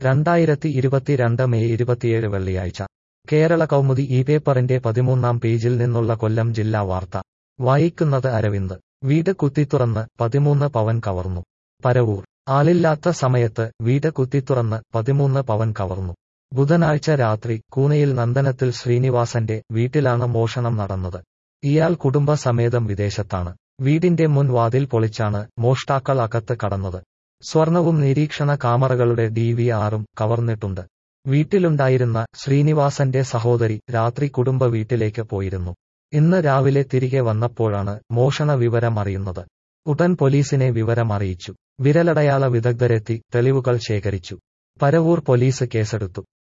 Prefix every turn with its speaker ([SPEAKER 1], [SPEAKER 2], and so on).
[SPEAKER 1] രണ്ടായിരത്തി ഇരുപത്തിരണ്ട് മെയ് ഇരുപത്തിയേഴ് വെള്ളിയാഴ്ച കേരള കൗമുദി ഈ പേപ്പറിന്റെ പതിമൂന്നാം പേജിൽ നിന്നുള്ള കൊല്ലം ജില്ലാ വാർത്ത വായിക്കുന്നത് അരവിന്ദ് വീട് കുത്തിത്തുറന്ന് പതിമൂന്ന് പവൻ കവർന്നു പരവൂർ ആളില്ലാത്ത സമയത്ത് വീട് കുത്തിത്തുറന്ന് പതിമൂന്ന് പവൻ കവർന്നു ബുധനാഴ്ച രാത്രി കൂനയിൽ നന്ദനത്തിൽ ശ്രീനിവാസന്റെ വീട്ടിലാണ് മോഷണം നടന്നത് ഇയാൾ കുടുംബസമേതം വിദേശത്താണ് വീടിന്റെ മുൻ വാതിൽ പൊളിച്ചാണ് മോഷ്ടാക്കൾ അകത്ത് കടന്നത് സ്വർണവും നിരീക്ഷണ കാമറകളുടെ ഡി വി ആറും കവർന്നിട്ടുണ്ട് വീട്ടിലുണ്ടായിരുന്ന ശ്രീനിവാസന്റെ സഹോദരി രാത്രി കുടുംബ വീട്ടിലേക്ക് പോയിരുന്നു ഇന്ന് രാവിലെ തിരികെ വന്നപ്പോഴാണ് മോഷണ വിവരം അറിയുന്നത് ഉടൻ പോലീസിനെ വിവരം അറിയിച്ചു വിരലടയാള വിദഗ്ധരെത്തി തെളിവുകൾ ശേഖരിച്ചു പരവൂർ പോലീസ് കേസെടുത്തു